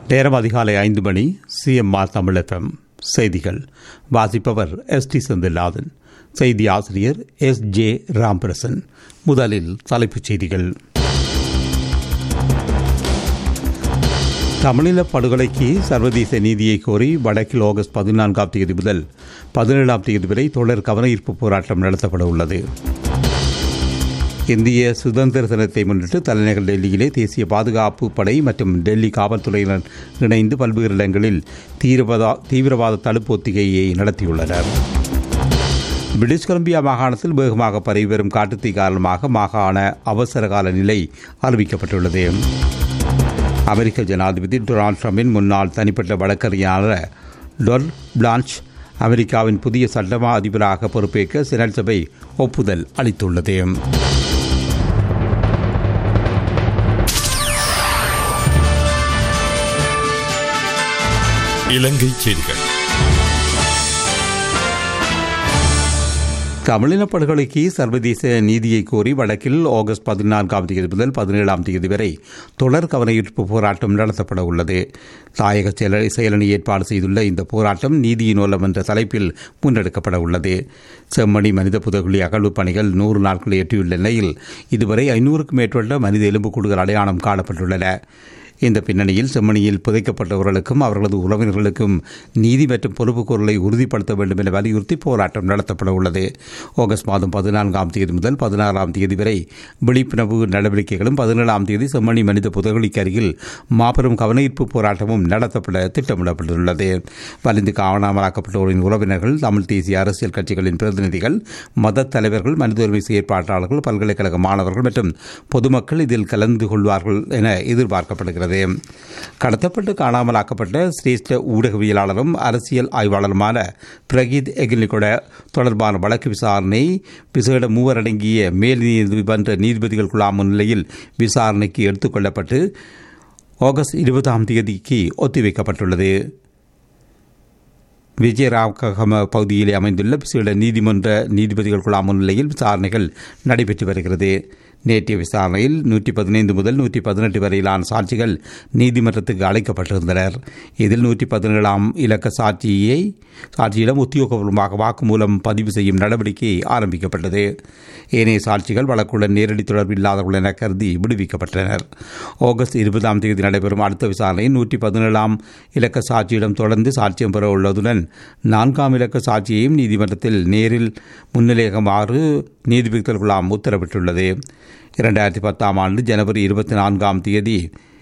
நேரம் அதிகாலை ஐந்து மணி சிஎம்ஆர் தமிழகம் செய்திகள் வாசிப்பவர் எஸ் டி செந்தில்நாதன் செய்தி ஆசிரியர் எஸ் ஜே ராம்பிரசன் முதலில் தலைப்புச் செய்திகள் தமிழீழ படுகொலைக்கு சர்வதேச நீதியை கோரி வடக்கில் ஆகஸ்ட் பதினான்காம் தேதி முதல் பதினேழாம் தேதி வரை தொடர் கவனஈர்ப்பு போராட்டம் நடத்தப்பட உள்ளது இந்திய சுதந்திர தினத்தை முன்னிட்டு தலைநகர் டெல்லியிலே தேசிய பாதுகாப்பு படை மற்றும் டெல்லி காவல்துறையினர் இணைந்து பல்வேறு இடங்களில் தீவிரவாத தீவிரவாத தடுப்பு ஒத்திகையை நடத்தியுள்ளனர் பிரிட்டிஷ் கொலம்பியா மாகாணத்தில் வேகமாக பரவி வரும் காட்டுத்தீ காரணமாக மாகாண அவசரகால நிலை அறிவிக்கப்பட்டுள்ளது அமெரிக்க ஜனாதிபதி டொனால்ட் ட்ரம்பின் முன்னாள் தனிப்பட்ட வழக்கறிஞரான டொல் பிளான்ச் அமெரிக்காவின் புதிய சட்டமா அதிபராக பொறுப்பேற்க செனட் சபை ஒப்புதல் அளித்துள்ளது இலங்கை செய்திகள் தமிழின படுகொலைக்கு சர்வதேச நீதியை கோரி வடக்கில் ஆகஸ்ட் பதினான்காம் தேதி முதல் பதினேழாம் தேதி வரை தொடர் கவனஈர்ப்பு போராட்டம் நடத்தப்பட உள்ளது தாயக செயலணி ஏற்பாடு செய்துள்ள இந்த போராட்டம் நீதியின் ஓலம் என்ற தலைப்பில் முன்னெடுக்கப்பட உள்ளது செம்மணி மனித புதகுழி அகழ்வு பணிகள் நூறு நாட்களை எட்டியுள்ள நிலையில் இதுவரை ஐநூறுக்கும் மேற்பட்ட மனித எலும்புக்கூடுகள் அடையாளம் காணப்பட்டுள்ளன இந்த பின்னணியில் செம்மணியில் புதைக்கப்பட்டவர்களுக்கும் அவர்களது உறவினர்களுக்கும் நீதி மற்றும் பொறுப்புக்கூறலை உறுதிப்படுத்த வேண்டும் என வலியுறுத்தி போராட்டம் நடத்தப்பட உள்ளது ஆகஸ்ட் மாதம் பதினான்காம் தேதி முதல் பதினாறாம் தேதி வரை விழிப்புணர்வு நடவடிக்கைகளும் பதினேழாம் தேதி செம்மணி மனித புதகுலிக்கு அருகில் மாபெரும் கவனஈர்ப்பு போராட்டமும் நடத்தப்பட திட்டமிடப்பட்டுள்ளது வலிந்து காணாமலாக்கப்பட்டோரின் உறவினர்கள் தமிழ் தேசிய அரசியல் கட்சிகளின் பிரதிநிதிகள் மத தலைவர்கள் மனித உரிமை செயற்பாட்டாளர்கள் பல்கலைக்கழக மாணவர்கள் மற்றும் பொதுமக்கள் இதில் கலந்து கொள்வார்கள் என எதிர்பார்க்கப்படுகிறது வருகிறது கடத்தப்பட்டு காணாமலாக்கப்பட்ட சிரேஷ்ட ஊடகவியலாளரும் அரசியல் ஆய்வாளருமான பிரகீத் எகிலிகொட தொடர்பான வழக்கு விசாரணை விசேட மூவர் அடங்கிய மேல் நீதிமன்ற நீதிபதிகள் குழாம் முன்னிலையில் விசாரணைக்கு எடுத்துக் கொள்ளப்பட்டு ஆகஸ்ட் இருபதாம் தேதிக்கு ஒத்திவைக்கப்பட்டுள்ளது விஜயராகம பகுதியிலே அமைந்துள்ள விசேட நீதிமன்ற நீதிபதிகள் குழாம் முன்னிலையில் விசாரணைகள் நடைபெற்று வருகிறது நேற்றைய விசாரணையில் நூற்றி பதினைந்து முதல் நூற்றி பதினெட்டு வரையிலான சாட்சிகள் நீதிமன்றத்துக்கு அழைக்கப்பட்டிருந்தனர் இதில் நூற்றி பதினேழாம் இலக்க சாட்சியை சாட்சியிடம் உத்தியோகபூர்வமாக வாக்குமூலம் பதிவு செய்யும் நடவடிக்கை ஆரம்பிக்கப்பட்டது ஏனைய சாட்சிகள் வழக்குடன் நேரடி தொடர்பு இல்லாதவர்கள் என கருதி விடுவிக்கப்பட்டனர் ஆகஸ்ட் இருபதாம் தேதி நடைபெறும் அடுத்த விசாரணையில் நூற்றி பதினேழாம் இலக்க சாட்சியிடம் தொடர்ந்து சாட்சியம் பெற உள்ளதுடன் நான்காம் இலக்க சாட்சியையும் நீதிமன்றத்தில் நேரில் முன்னிலையகமாறு நீதிபதிகள் குழாம் உத்தரவிட்டுள்ளது இரண்டாயிரத்தி பத்தாம் ஆண்டு ஜனவரி இருபத்தி நான்காம் தேதி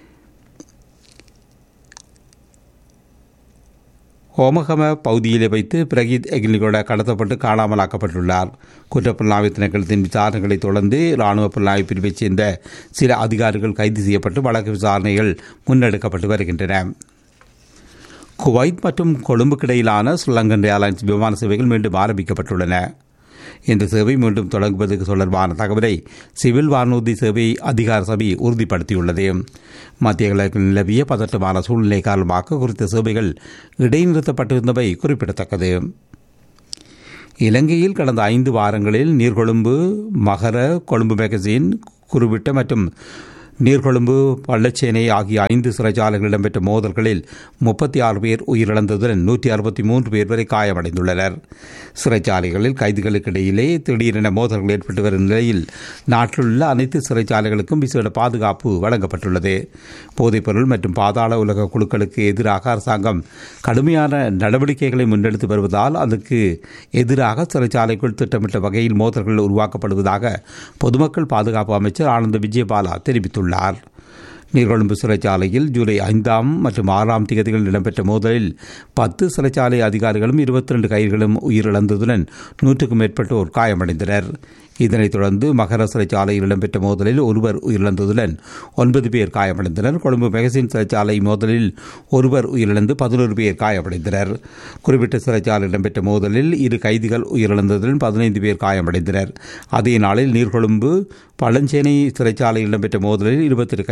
ஹோமகம பகுதியிலே வைத்து பிரகீத் எகிலிகோட கடத்தப்பட்டு காணாமலாக்கப்பட்டுள்ளார் குற்றப்புலனாய்வு திணைக்களத்தின் விசாரணைகளை தொடர்ந்து இராணுவ புலனாய்வு பிரிவைச் சேர்ந்த சில அதிகாரிகள் கைது செய்யப்பட்டு வழக்கு விசாரணைகள் முன்னெடுக்கப்பட்டு வருகின்றன குவைத் மற்றும் கொழும்புக்கு இடையிலான ஸ்ரீலங்கன் ஏர்லைன்ஸ் விமான சேவைகள் மீண்டும் ஆரம்பிக்கப்பட்டுள்ளன இந்த சேவை மீண்டும் தொடங்குவதற்கு தொடர்பான தகவலை சிவில் வானூர்தி சேவை அதிகார சபை உறுதிப்படுத்தியுள்ளது மத்திய கிழக்கில் நிலவிய பதற்றமான சூழ்நிலை காரணமாக குறித்த சேவைகள் இடைநிறுத்தப்பட்டிருந்தவை குறிப்பிடத்தக்கது இலங்கையில் கடந்த ஐந்து வாரங்களில் நீர்கொழும்பு மகர கொழும்பு மேகசின் குறுவிட்ட மற்றும் நீர்கொழும்பு பள்ளச்சேனை ஆகிய ஐந்து சிறைச்சாலைகளில் இடம்பெற்ற மோதல்களில் முப்பத்தி ஆறு பேர் உயிரிழந்ததுடன் நூற்றி அறுபத்தி மூன்று பேர் வரை காயமடைந்துள்ளனர் சிறைச்சாலைகளில் கைதிகளுக்கு இடையிலே திடீரென மோதல்கள் ஏற்பட்டு வரும் நிலையில் நாட்டில் உள்ள அனைத்து சிறைச்சாலைகளுக்கும் விசேட பாதுகாப்பு வழங்கப்பட்டுள்ளது போதைப்பொருள் மற்றும் பாதாள உலக குழுக்களுக்கு எதிராக அரசாங்கம் கடுமையான நடவடிக்கைகளை முன்னெடுத்து வருவதால் அதற்கு எதிராக சிறைச்சாலைக்குள் திட்டமிட்ட வகையில் மோதல்கள் உருவாக்கப்படுவதாக பொதுமக்கள் பாதுகாப்பு அமைச்சர் ஆனந்த விஜயபாலா தெரிவித்துள்ளார் தெரிவித்துள்ளார் நீர்கொழும்பு சிறைச்சாலையில் ஜூலை ஐந்தாம் மற்றும் ஆறாம் தேதிகளில் இடம்பெற்ற மோதலில் பத்து சிறைச்சாலை அதிகாரிகளும் இருபத்தி ரெண்டு கைதிகளும் உயிரிழந்ததுடன் நூற்றுக்கும் மேற்பட்டோர் காயமடைந்தனர் இதனைத் தொடர்ந்து மகர சிறைச்சாலையில் இடம்பெற்ற மோதலில் ஒருவர் உயிரிழந்ததுடன் ஒன்பது பேர் காயமடைந்தனர் கொழும்பு மெகசின் சிறைச்சாலை மோதலில் ஒருவர் உயிரிழந்து பதினோரு பேர் காயமடைந்தனர் குறிப்பிட்ட சிறைச்சாலையில் இடம்பெற்ற மோதலில் இரு கைதிகள் உயிரிழந்ததுடன் பதினைந்து பேர் காயமடைந்தனர் அதே நாளில் நீர்கொழும்பு பழஞ்சேனை சிறைச்சாலையில் இடம்பெற்ற மோதலில் இருபத்தெட்டு கைதிகள்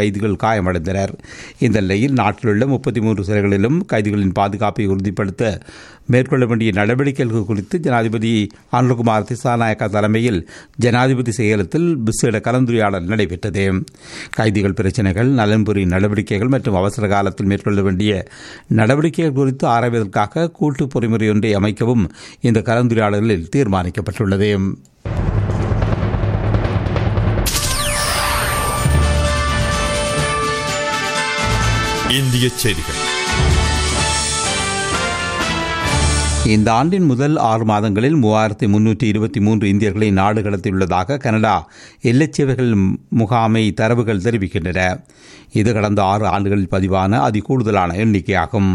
காயமடைந்தனர் இந்த நிலையில் நாட்டில் உள்ள முப்பத்தி மூன்று சிறைகளிலும் கைதிகளின் பாதுகாப்பை உறுதிப்படுத்த மேற்கொள்ள வேண்டிய நடவடிக்கைகள் குறித்து ஜனாதிபதி அனுகுமார் திசாநாயக்கா தலைமையில் ஜனாதிபதி செயலத்தில் விசேட கலந்துரையாடல் நடைபெற்றது கைதிகள் பிரச்சினைகள் நலன்புரி நடவடிக்கைகள் மற்றும் அவசர காலத்தில் மேற்கொள்ள வேண்டிய நடவடிக்கைகள் குறித்து ஆராய்வதற்காக கூட்டு பொறிமுறை ஒன்றை அமைக்கவும் இந்த கலந்துரையாடலில் தீர்மானிக்கப்பட்டுள்ளது இந்திய செய்திகள் இந்த ஆண்டின் முதல் ஆறு மாதங்களில் மூவாயிரத்தி முன்னூற்றி இருபத்தி மூன்று இந்தியர்களை நாடு கடத்தியுள்ளதாக கனடா எல்லைச்சேவைகள் முகாமை தரவுகள் தெரிவிக்கின்றன இது கடந்த ஆறு ஆண்டுகளில் பதிவான அதி கூடுதலான எண்ணிக்கையாகும்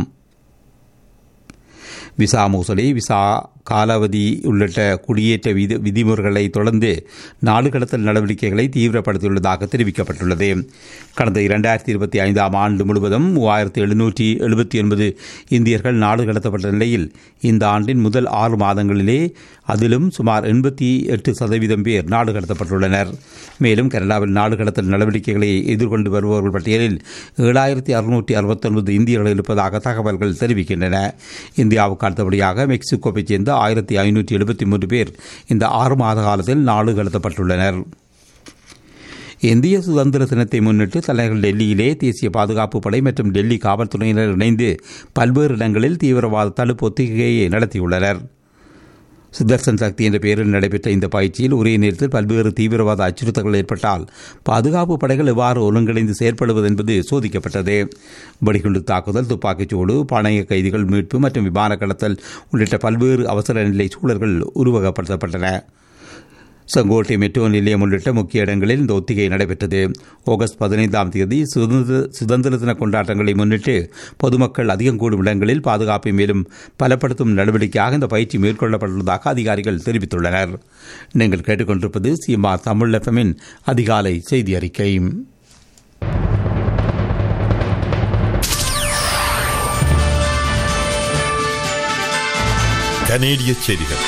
விசா மோசடி விசா காலாவதி உள்ளிட்ட குடியேற்ற விதி விதிமுறைகளை தொடர்ந்து நாடு கடத்தல் நடவடிக்கைகளை தீவிரப்படுத்தியுள்ளதாக தெரிவிக்கப்பட்டுள்ளது கடந்த இரண்டாயிரத்தி இருபத்தி ஐந்தாம் ஆண்டு முழுவதும் மூவாயிரத்தி எழுநூற்றி எழுபத்தி ஒன்பது இந்தியர்கள் நாடு கடத்தப்பட்ட நிலையில் இந்த ஆண்டின் முதல் ஆறு மாதங்களிலே அதிலும் சுமார் எண்பத்தி எட்டு சதவீதம் பேர் நாடு கடத்தப்பட்டுள்ளனர் மேலும் கனடாவில் நாடு கடத்தல் நடவடிக்கைகளை எதிர்கொண்டு வருபவர்கள் பட்டியலில் ஏழாயிரத்தி அறுநூற்றி அறுபத்தொன்பது இந்தியர்கள் இருப்பதாக தகவல்கள் தெரிவிக்கின்றன இந்தியாவுக்கு அடுத்தபடியாக மெக்சிகோவைச் சேர்ந்த ஆயிரத்தி ஐநூற்றி எழுபத்தி மூன்று பேர் இந்த ஆறு மாத காலத்தில் நாடு கடத்தப்பட்டுள்ளனர் இந்திய சுதந்திர தினத்தை முன்னிட்டு தலைநகர் டெல்லியிலே தேசிய பாதுகாப்பு படை மற்றும் டெல்லி காவல்துறையினர் இணைந்து பல்வேறு இடங்களில் தீவிரவாத தடுப்பு ஒத்திகையை நடத்தியுள்ளனர் சுதர்சன் சக்தி என்ற பெயரில் நடைபெற்ற இந்த பயிற்சியில் ஒரே நேரத்தில் பல்வேறு தீவிரவாத அச்சுறுத்தல்கள் ஏற்பட்டால் பாதுகாப்பு படைகள் எவ்வாறு ஒருங்கிணைந்து செயற்படுவது என்பது சோதிக்கப்பட்டது வெடிகுண்டு தாக்குதல் துப்பாக்கிச்சூடு பணைய கைதிகள் மீட்பு மற்றும் விமான கடத்தல் உள்ளிட்ட பல்வேறு அவசர நிலை சூழல்கள் உருவகப்படுத்தப்பட்டன செங்கோட்டை மெட்ரோ நிலையம் உள்ளிட்ட முக்கிய இடங்களில் இந்த ஒத்திகை நடைபெற்றது ஆகஸ்ட் பதினைந்தாம் தேதி சுதந்திர சுதந்திர தின கொண்டாட்டங்களை முன்னிட்டு பொதுமக்கள் அதிகம் கூடும் இடங்களில் பாதுகாப்பை மேலும் பலப்படுத்தும் நடவடிக்கையாக இந்த பயிற்சி மேற்கொள்ளப்பட்டுள்ளதாக அதிகாரிகள் தெரிவித்துள்ளனர் நீங்கள் கேட்டுக்கொண்டிருப்பது சிஎம்ஆர் தமிழ் எஃப்எம்மின் அதிகாலை செய்தி அறிக்கை கனேடிய செய்திகள்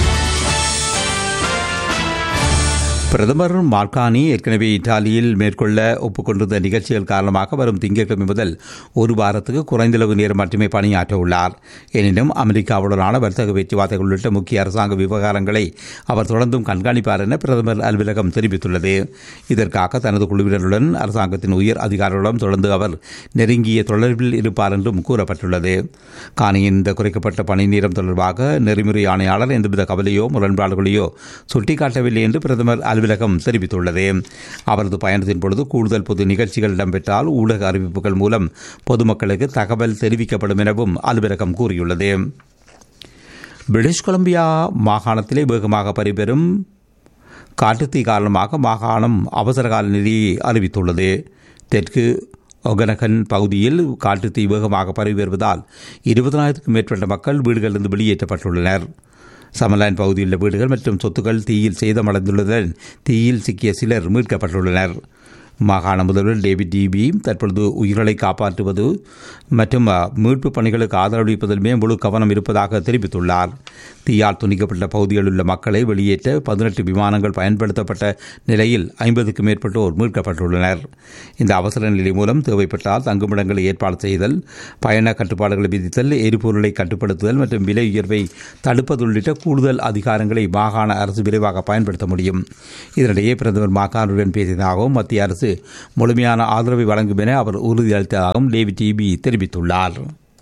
பிரதமர் மார்கானி ஏற்கனவே இத்தாலியில் மேற்கொள்ள ஒப்புக்கொண்டிருந்த நிகழ்ச்சிகள் காரணமாக வரும் திங்கட்கிழமை முதல் ஒரு வாரத்துக்கு குறைந்தளவு நேரம் மட்டுமே பணியாற்ற உள்ளார் எனினும் அமெரிக்காவுடனான வர்த்தக பேச்சுவார்த்தைகள் உள்ளிட்ட முக்கிய அரசாங்க விவகாரங்களை அவர் தொடர்ந்தும் கண்காணிப்பார் என பிரதமர் அலுவலகம் தெரிவித்துள்ளது இதற்காக தனது குழுவினருடன் அரசாங்கத்தின் உயர் அதிகாரிகளுடன் தொடர்ந்து அவர் நெருங்கிய தொடர்பில் இருப்பார் என்றும் கூறப்பட்டுள்ளது காணியின் இந்த குறைக்கப்பட்ட பணி நேரம் தொடர்பாக நெறிமுறை ஆணையாளர் எந்தவித கவலையோ முரண்பாடுகளையோ சுட்டிக்காட்டவில்லை என்று பிரதமர் அலுவலகம் தெரிவித்துள்ளது அவரது பயணத்தின் பொழுது கூடுதல் பொது நிகழ்ச்சிகள் இடம்பெற்றால் ஊடக அறிவிப்புகள் மூலம் பொதுமக்களுக்கு தகவல் தெரிவிக்கப்படும் எனவும் அலுவலகம் கூறியுள்ளது பிரிட்டிஷ் கொலம்பியா மாகாணத்திலே வேகமாக பரிபெறும் காட்டுத்தீ காரணமாக மாகாணம் அவசரகால நிலையை அறிவித்துள்ளது தெற்கு ஒகனகன் பகுதியில் காட்டுத்தீ வேகமாக பரவி வருவதால் இருபதனாயிரத்துக்கும் மேற்பட்ட மக்கள் வீடுகளிலிருந்து வெளியேற்றப்பட்டுள்ளனர் சமலான் பகுதியில் உள்ள வீடுகள் மற்றும் சொத்துக்கள் தீயில் சேதமடைந்துள்ளதுடன் தீயில் சிக்கிய சிலர் மீட்கப்பட்டுள்ளனர் மாகாண முதல்வர் டேவிட் டிபி தற்பொழுது உயிர்களை காப்பாற்றுவது மற்றும் மீட்பு பணிகளுக்கு ஆதரவளிப்பதிலுமே முழு கவனம் இருப்பதாக தெரிவித்துள்ளார் தீயால் துணிக்கப்பட்ட பகுதிகளில் உள்ள மக்களை வெளியேற்ற பதினெட்டு விமானங்கள் பயன்படுத்தப்பட்ட நிலையில் ஐம்பதுக்கும் மேற்பட்டோர் மீட்கப்பட்டுள்ளனர் இந்த அவசர நிலை மூலம் தேவைப்பட்டால் தங்குமிடங்களை ஏற்பாடு செய்தல் பயண கட்டுப்பாடுகளை விதித்தல் எரிபொருளை கட்டுப்படுத்துதல் மற்றும் விலை உயர்வை தடுப்பது உள்ளிட்ட கூடுதல் அதிகாரங்களை மாகாண அரசு விரைவாக பயன்படுத்த முடியும் இதனிடையே பிரதமர் மாகாணுடன் பேசியதாகவும் மத்திய அரசு முழுமையான ஆதரவை வழங்கும் என அவர் உறுதியளித்ததாகவும் டேவிட் டிபி தெரிவித்துள்ளார்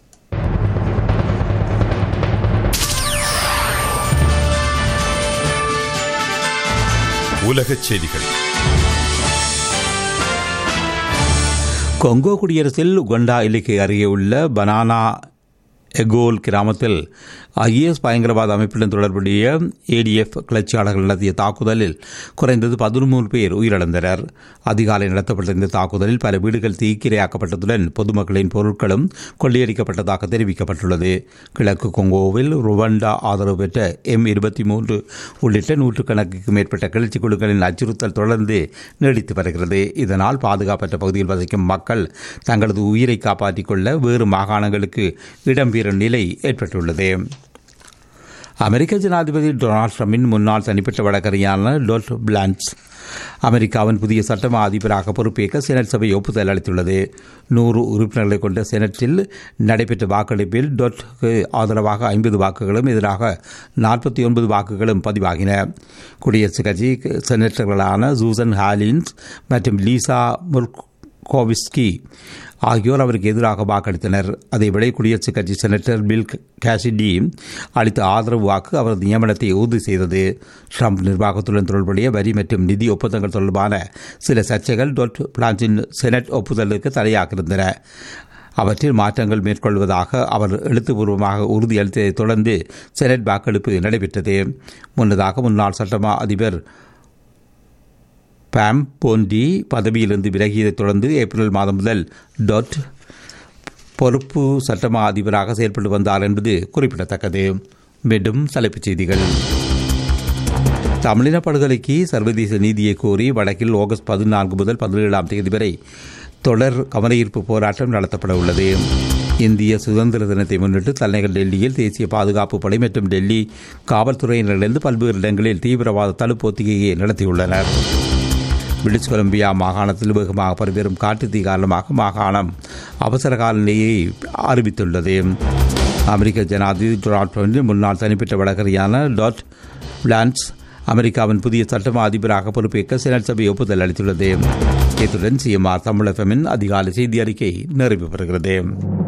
உலகச் செய்திகள் கொங்கோ குடியரசில் உகண்டா எல்லைக்கு அருகே உள்ள பனானா எகோல் கிராமத்தில் ஐஎஸ் பயங்கரவாத அமைப்புடன் தொடர்புடைய ஏடிஎஃப் கிளர்ச்சியாளர்கள் நடத்திய தாக்குதலில் குறைந்தது பதிமூன்று பேர் உயிரிழந்தனர் அதிகாலை நடத்தப்பட்ட இந்த தாக்குதலில் பல வீடுகள் தீக்கிரையாக்கப்பட்டதுடன் பொதுமக்களின் பொருட்களும் கொள்ளையடிக்கப்பட்டதாக தெரிவிக்கப்பட்டுள்ளது கிழக்கு கொங்கோவில் ருவண்டா ஆதரவு பெற்ற எம் இருபத்தி மூன்று உள்ளிட்ட நூற்றுக்கணக்குக்கு மேற்பட்ட கிளர்ச்சி குழுக்களின் அச்சுறுத்தல் தொடர்ந்து நீடித்து வருகிறது இதனால் பாதுகாப்பற்ற பகுதியில் வசிக்கும் மக்கள் தங்களது உயிரை காப்பாற்றிக் கொள்ள வேறு மாகாணங்களுக்கு இடம்பெறும் நிலை ஏற்பட்டுள்ளது அமெரிக்க ஜனாதிபதி டொனால்ட் ட்ரம்பின் முன்னாள் தனிப்பட்ட வழக்கறிஞரான டொட் பிளான்ஸ் அமெரிக்காவின் புதிய சட்டமா அதிபராக பொறுப்பேற்க செனட் சபை ஒப்புதல் அளித்துள்ளது நூறு உறுப்பினர்களை கொண்ட செனட்டில் நடைபெற்ற வாக்கெடுப்பில் டொட்க்கு ஆதரவாக ஐம்பது வாக்குகளும் எதிராக நாற்பத்தி ஒன்பது வாக்குகளும் பதிவாகின குடியரசுக் கட்சி செனட்டர்களான சூசன் ஹாலின்ஸ் மற்றும் லீசா முர்கோவிஸ்கி ஆகியோர் அவருக்கு எதிராக வாக்களித்தனர் அதேவேளை குடியரசுக் கட்சி செனட்டர் பில் கேசிடி அளித்த ஆதரவு வாக்கு அவரது நியமனத்தை உறுதி செய்தது ட்ரம்ப் நிர்வாகத்துடன் தொடர்புடைய வரி மற்றும் நிதி ஒப்பந்தங்கள் தொடர்பான சில சர்ச்சைகள் டொட் பிளான்ஸின் செனட் ஒப்புதலுக்கு தடையாக இருந்தன அவற்றில் மாற்றங்கள் மேற்கொள்வதாக அவர் எழுத்துப்பூர்வமாக உறுதியளித்ததைத் தொடர்ந்து செனட் வாக்கெடுப்பு நடைபெற்றது முன்னதாக முன்னாள் சட்டமா அதிபர் பாம் போண்டி பதவியிலிருந்து விலகியதைத் தொடர்ந்து ஏப்ரல் மாதம் முதல் டாட் பொறுப்பு சட்டமா அதிபராக செயல்பட்டு வந்தார் என்பது குறிப்பிடத்தக்கது மீண்டும் தலைப்புச் செய்திகள் தமிழின படுகொலைக்கு சர்வதேச நீதியை கோரி வடக்கில் ஆகஸ்ட் பதினான்கு முதல் பதினேழாம் தேதி வரை தொடர் கவனஈர்ப்பு போராட்டம் நடத்தப்பட உள்ளது இந்திய சுதந்திர தினத்தை முன்னிட்டு தலைநகர் டெல்லியில் தேசிய பாதுகாப்பு படை மற்றும் டெல்லி காவல்துறையினரிலிருந்து பல்வேறு இடங்களில் தீவிரவாத தடுப்பு ஒத்திகையை நடத்தியுள்ளனர் பிரிட்டிஷ் கொலம்பியா மாகாணத்தில் வேகமாக பரவரும் காட்டுத்தீ காரணமாக மாகாணம் அவசர கால நிலையை அறிவித்துள்ளது அமெரிக்க ஜனாதிபதி டொனால்ட் ட்ரம்பின் முன்னாள் தனிப்பட்ட வழக்கறிஞரான டாட் பிளான்ஸ் அமெரிக்காவின் புதிய சட்டமா அதிபராக பொறுப்பேற்க செனட் சபை ஒப்புதல் அளித்துள்ளது இத்துடன் சிஎம்ஆர் தமிழகமின் அதிகாலை செய்தி அறிக்கை நிறைவு பெறுகிறது